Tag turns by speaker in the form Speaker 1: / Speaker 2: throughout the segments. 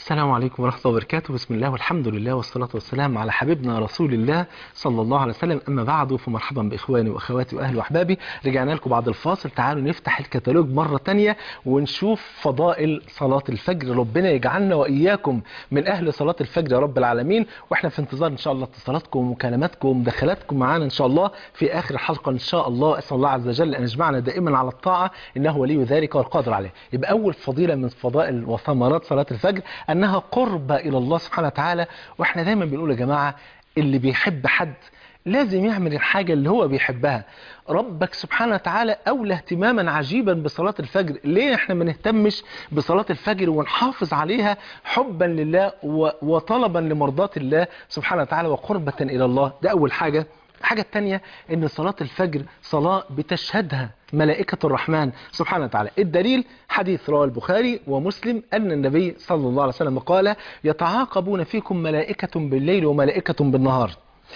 Speaker 1: السلام عليكم ورحمة الله وبركاته بسم الله والحمد لله والصلاة والسلام على حبيبنا رسول الله صلى الله عليه وسلم أما بعد فمرحبا بإخواني وأخواتي وأهلي وأحبابي رجعنا لكم بعد الفاصل تعالوا نفتح الكتالوج مرة تانية ونشوف فضائل صلاة الفجر ربنا يجعلنا وإياكم من أهل صلاة الفجر يا رب العالمين وإحنا في انتظار إن شاء الله اتصالاتكم ومكالماتكم ومداخلاتكم معانا إن شاء الله في آخر الحلقة إن شاء الله أسأل الله عز وجل أن يجمعنا دائما على الطاعة إنه ولي ذلك والقادر عليه يبقى أول فضيلة من فضائل وثمرات صلاة الفجر أنها قربة إلى الله سبحانه وتعالى وإحنا دايما بنقول يا جماعة اللي بيحب حد لازم يعمل الحاجة اللي هو بيحبها ربك سبحانه وتعالى أولى اهتماما عجيبا بصلاة الفجر ليه احنا ما نهتمش بصلاة الفجر ونحافظ عليها حبا لله وطلبا لمرضات الله سبحانه وتعالى وقربة إلى الله ده أول حاجة الحاجة الثانية ان صلاة الفجر صلاة بتشهدها ملائكة الرحمن سبحانه وتعالى الدليل حديث رواه البخاري ومسلم أن النبي صلى الله عليه وسلم قال يتعاقبون فيكم ملائكة بالليل وملائكة بالنهار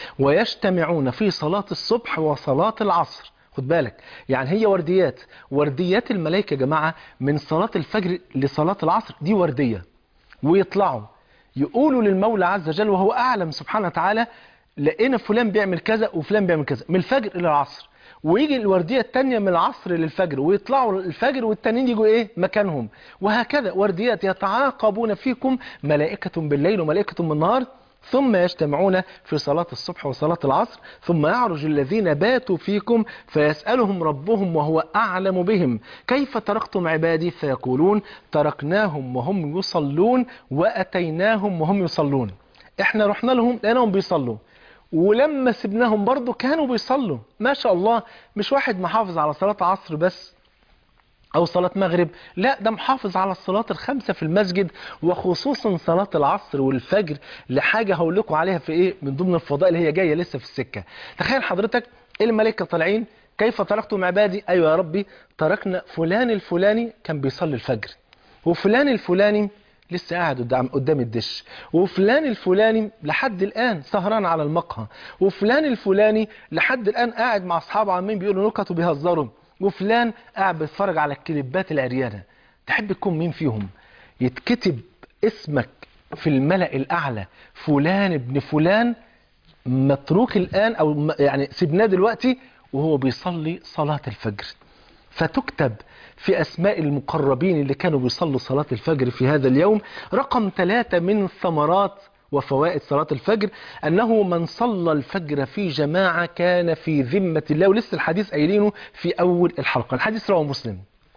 Speaker 1: ويجتمعون في صلاة الصبح وصلاة العصر خد بالك يعني هي ورديات ورديات الملائكة يا جماعة من صلاة الفجر لصلاة العصر دي وردية ويطلعوا يقولوا للمولى عز وجل وهو أعلم سبحانه وتعالى لقينا فلان بيعمل كذا وفلان بيعمل كذا من الفجر إلى العصر ويجي الوردية التانية من العصر للفجر ويطلعوا الفجر والتانيين يجوا ايه مكانهم وهكذا ورديات يتعاقبون فيكم ملائكة بالليل وملائكة بالنهار ثم يجتمعون في صلاة الصبح وصلاة العصر ثم يعرج الذين باتوا فيكم فيسألهم ربهم وهو أعلم بهم كيف تركتم عبادي فيقولون تركناهم وهم يصلون وأتيناهم وهم يصلون احنا رحنا لهم لأنهم بيصلوا ولما سبناهم برضو كانوا بيصلوا ما شاء الله مش واحد محافظ على صلاة عصر بس أو صلاة مغرب لا ده محافظ على الصلاة الخمسة في المسجد وخصوصا صلاة العصر والفجر لحاجة هقول لكم عليها في إيه من ضمن الفضائل هي جاية لسه في السكة تخيل حضرتك الملائكة طالعين كيف تركتم عبادي أيوة يا ربي تركنا فلان الفلاني كان بيصلي الفجر وفلان الفلاني لسه قاعد قدام قدام الدش وفلان الفلاني لحد الآن سهران على المقهى وفلان الفلاني لحد الآن قاعد مع أصحابه عمالين بيقولوا نكت وبيهزروا وفلان قاعد بيتفرج على الكليبات العريانة تحب تكون مين فيهم يتكتب اسمك في الملأ الأعلى فلان ابن فلان متروك الآن أو يعني سيبناه دلوقتي وهو بيصلي صلاة الفجر فتكتب في أسماء المقربين اللي كانوا بيصلوا صلاة الفجر في هذا اليوم رقم ثلاثة من ثمرات وفوائد صلاة الفجر أنه من صلى الفجر في جماعة كان في ذمة الله ولسه الحديث قايلينه في أول الحلقة الحديث رواه مسلم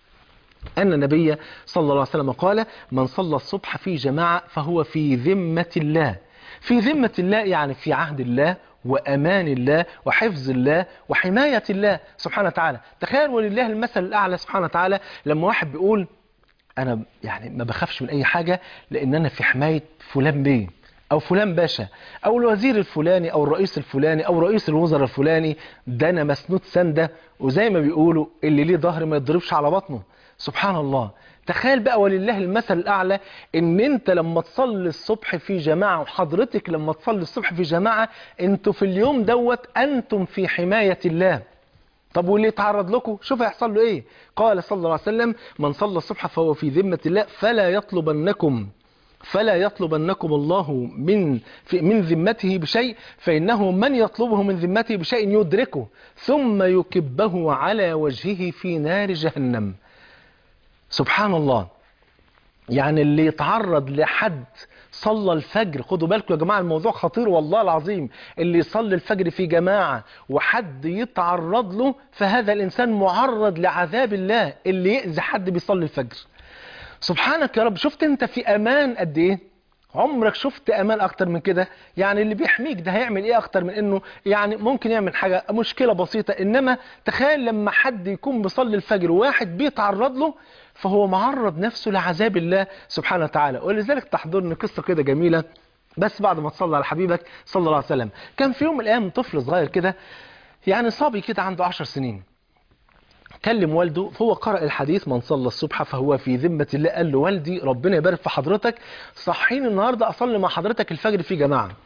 Speaker 1: أن النبي صلى الله عليه وسلم قال من صلى الصبح في جماعة فهو في ذمة الله في ذمة الله يعني في عهد الله وأمان الله وحفظ الله وحماية الله سبحانه وتعالى تخيل ولله المثل الأعلى سبحانه وتعالى لما واحد بيقول أنا يعني ما بخافش من أي حاجة لأن أنا في حماية فلان بيه أو فلان باشا أو الوزير الفلاني أو الرئيس الفلاني أو رئيس الوزراء الفلاني ده أنا مسنود سندة وزي ما بيقولوا اللي ليه ظهر ما يضربش على بطنه سبحان الله تخيل بقى ولله المثل الأعلى ان انت لما تصلي الصبح في جماعة وحضرتك لما تصلي الصبح في جماعة انتوا في اليوم دوت انتم في حماية الله طب واللي يتعرض لكم شوف هيحصل له ايه قال صلى الله عليه وسلم من صلى الصبح فهو في ذمة الله فلا يطلبنكم فلا يطلبنكم الله من في من ذمته بشيء فإنه من يطلبه من ذمته بشيء يدركه ثم يكبه على وجهه في نار جهنم سبحان الله يعني اللي يتعرض لحد صلى الفجر خدوا بالكم يا جماعة الموضوع خطير والله العظيم اللي يصلي الفجر في جماعة وحد يتعرض له فهذا الإنسان معرض لعذاب الله اللي يأذي حد بيصلي الفجر سبحانك يا رب شفت انت في امان قد ايه عمرك شفت امان اكتر من كده يعني اللي بيحميك ده هيعمل ايه اكتر من انه يعني ممكن يعمل حاجة مشكلة بسيطة انما تخيل لما حد يكون بيصلي الفجر وواحد بيتعرض له فهو معرض نفسه لعذاب الله سبحانه وتعالى ولذلك تحضرني قصة كده جميلة بس بعد ما تصلي على حبيبك صلى الله عليه وسلم كان في يوم من الايام طفل صغير كده يعني صبي كده عنده عشر سنين كلم والده فهو قرأ الحديث من صلى الصبح فهو في ذمة الله قال له والدي ربنا يبارك في حضرتك صحيني النهاردة أصلي مع حضرتك الفجر في جماعة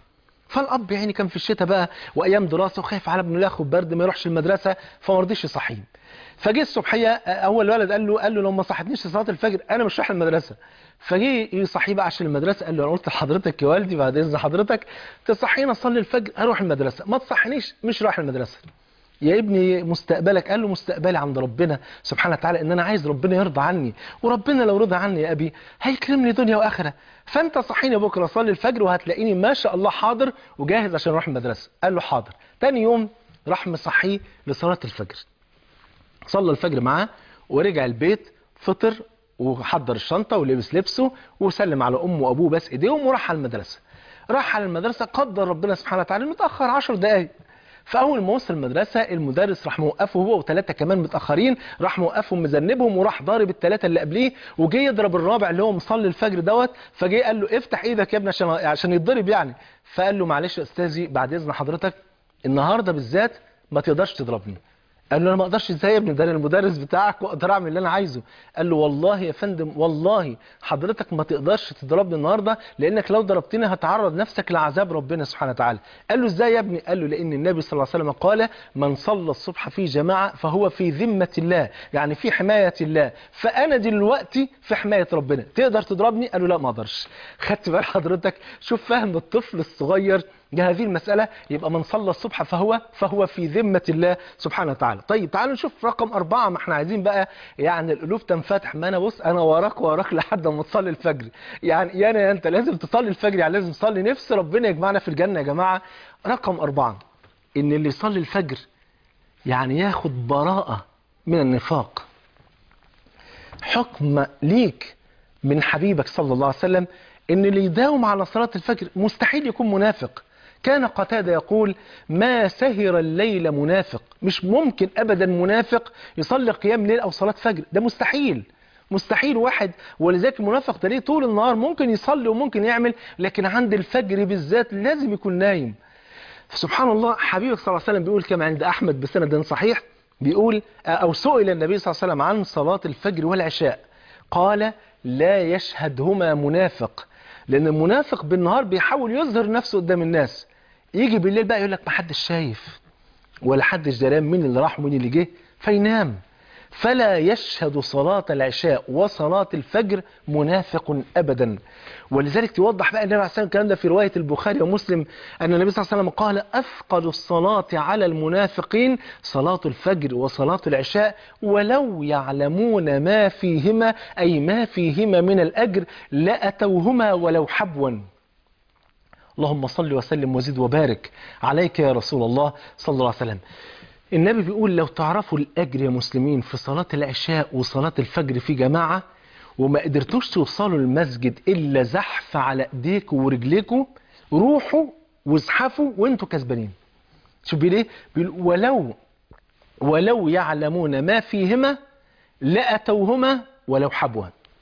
Speaker 1: فالاب يعني كان في الشتاء بقى وايام دراسه وخايف على ابنه ياخد برد ما يروحش المدرسه فما رضيش يصحيه فجه الصبحيه اول ولد قال له قال له لو ما صحتنيش صلاه الفجر انا مش رايح المدرسه فجه يصحيه بقى عشان المدرسه قال له انا قلت لحضرتك يا والدي بعد اذن حضرتك تصحيني اصلي الفجر اروح المدرسه ما تصحنيش مش رايح المدرسه يا ابني مستقبلك قال له مستقبلي عند ربنا سبحانه وتعالى ان انا عايز ربنا يرضى عني وربنا لو رضى عني يا ابي هيكرمني دنيا واخره فانت صحيني بكره صلي الفجر وهتلاقيني ما شاء الله حاضر وجاهز عشان اروح المدرسه قال له حاضر تاني يوم راح مصحيه لصلاه الفجر صلى الفجر معاه ورجع البيت فطر وحضر الشنطه ولبس لبسه وسلم على امه وابوه بس ايديهم وراح على المدرسه راح على المدرسه قدر ربنا سبحانه وتعالى متاخر 10 دقائق فاول ما وصل المدرسه المدرس راح موقفه هو وثلاثه كمان متاخرين راح موقفهم مذنبهم وراح ضارب الثلاثه اللي قبليه وجه يضرب الرابع اللي هو مصلي الفجر دوت فجه قال له افتح ايدك يا ابني عشان عشان يتضرب يعني فقال له معلش يا استاذي بعد اذن حضرتك النهارده بالذات ما تقدرش تضربني قال له انا ما اقدرش ازاي يا ابني ده انا المدرس بتاعك واقدر اعمل اللي انا عايزه قال له والله يا فندم والله حضرتك ما تقدرش تضربني النهارده لانك لو ضربتني هتعرض نفسك لعذاب ربنا سبحانه وتعالى قال له ازاي يا ابني قال له لان النبي صلى الله عليه وسلم قال من صلى الصبح في جماعه فهو في ذمه الله يعني في حمايه الله فانا دلوقتي في حمايه ربنا تقدر تضربني قال له لا ما اقدرش خدت بال حضرتك شوف فهم الطفل الصغير هذه المسألة يبقى من صلى الصبح فهو فهو في ذمة الله سبحانه وتعالى طيب تعالوا نشوف رقم أربعة ما احنا عايزين بقى يعني القلوب تنفتح ما أنا بص أنا وراك وراك لحد ما تصلي الفجر يعني يعني أنت لازم تصلي الفجر يعني لازم تصلي نفس ربنا يجمعنا في الجنة يا جماعة رقم أربعة إن اللي يصلي الفجر يعني ياخد براءة من النفاق حكم ليك من حبيبك صلى الله عليه وسلم ان اللي يداوم على صلاة الفجر مستحيل يكون منافق كان قتادة يقول ما سهر الليل منافق مش ممكن أبدا منافق يصلي قيام ليل أو صلاة فجر ده مستحيل مستحيل واحد ولذلك المنافق ده ليه طول النهار ممكن يصلي وممكن يعمل لكن عند الفجر بالذات لازم يكون نايم سبحان الله حبيبك صلى الله عليه وسلم بيقول كما عند أحمد بسند صحيح بيقول أو سئل النبي صلى الله عليه وسلم عن صلاة الفجر والعشاء قال لا يشهدهما منافق لأن المنافق بالنهار بيحاول يظهر نفسه قدام الناس يجي بالليل بقى يقول لك ما حدش شايف ولا حدش دران مين اللي راح ومين اللي جه فينام فلا يشهد صلاة العشاء وصلاة الفجر منافق أبدا ولذلك توضح بقى النبي عليه الصلاة الكلام ده في رواية البخاري ومسلم أن النبي صلى الله عليه وسلم قال أثقل الصلاة على المنافقين صلاة الفجر وصلاة العشاء ولو يعلمون ما فيهما أي ما فيهما من الأجر لأتوهما ولو حبوا اللهم صل وسلم وزد وبارك عليك يا رسول الله صلى الله عليه وسلم النبي بيقول لو تعرفوا الأجر يا مسلمين في صلاة العشاء وصلاة الفجر في جماعة وما قدرتوش توصلوا المسجد إلا زحف على إيديكم ورجليكم روحوا وازحفوا وانتوا كسبانين شوف بيقول ايه بيقول ولو ولو يعلمون ما فيهما لأتوهما ولو حبوا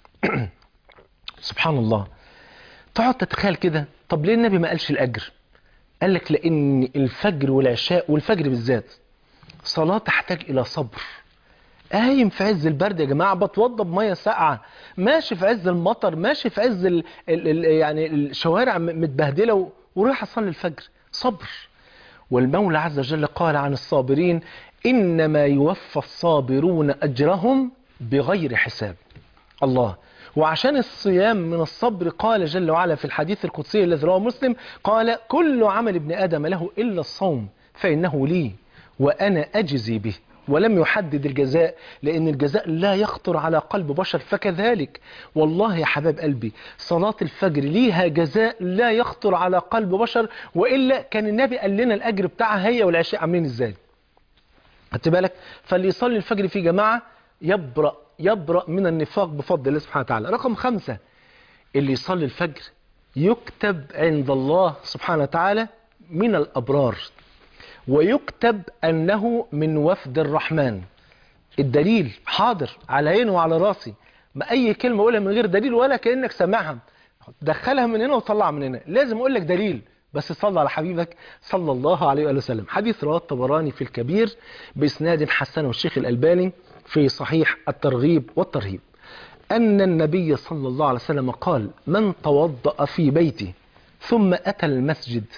Speaker 1: سبحان الله تقعد تتخيل كده طب ليه النبي ما قالش الأجر قال لك لأن الفجر والعشاء والفجر بالذات صلاة تحتاج إلى صبر قايم في عز البرد يا جماعة بتوضى بمية ساقعة ماشي في عز المطر ماشي في عز ال ال ال يعني الشوارع متبهدلة ورايح أصلي الفجر صبر والمولى عز وجل قال عن الصابرين إنما يوفى الصابرون أجرهم بغير حساب الله وعشان الصيام من الصبر قال جل وعلا في الحديث القدسي الذي رواه مسلم قال كل عمل ابن آدم له إلا الصوم فإنه لي وأنا أجزي به ولم يحدد الجزاء لأن الجزاء لا يخطر على قلب بشر فكذلك والله يا حباب قلبي صلاة الفجر ليها جزاء لا يخطر على قلب بشر وإلا كان النبي قال لنا الأجر بتاعها هي والعشاء عاملين إزاي خدت بالك فاللي يصلي الفجر في جماعة يبرأ يبرأ من النفاق بفضل الله سبحانه وتعالى رقم خمسة اللي يصلي الفجر يكتب عند الله سبحانه وتعالى من الأبرار ويكتب أنه من وفد الرحمن الدليل حاضر على عيني وعلى راسي ما أي كلمة أقولها من غير دليل ولا كأنك سامعها دخلها من هنا وطلعها من هنا لازم أقول لك دليل بس صلى على حبيبك صلى الله عليه وآله وسلم حديث رواه الطبراني في الكبير بإسناد حسن والشيخ الألباني في صحيح الترغيب والترهيب أن النبي صلى الله عليه وسلم قال من توضأ في بيته ثم أتى المسجد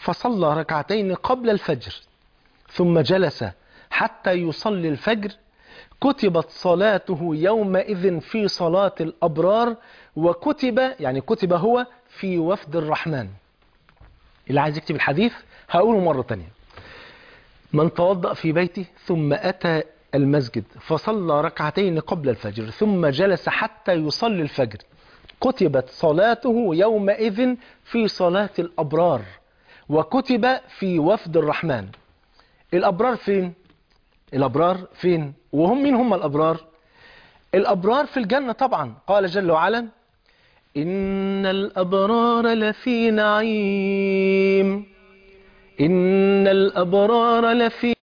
Speaker 1: فصلى ركعتين قبل الفجر ثم جلس حتى يصلي الفجر كتبت صلاته يومئذ في صلاة الأبرار وكتب يعني كتب هو في وفد الرحمن اللي عايز يكتب الحديث هقوله مرة تانية من توضأ في بيته ثم أتى المسجد فصلى ركعتين قبل الفجر ثم جلس حتى يصلي الفجر كتبت صلاته يومئذ في صلاة الأبرار وكتب في وفد الرحمن الأبرار فين؟ الأبرار فين؟ وهم مين هم الأبرار؟ الأبرار في الجنة طبعا قال جل وعلا إن الأبرار لفي نعيم إن الأبرار لفي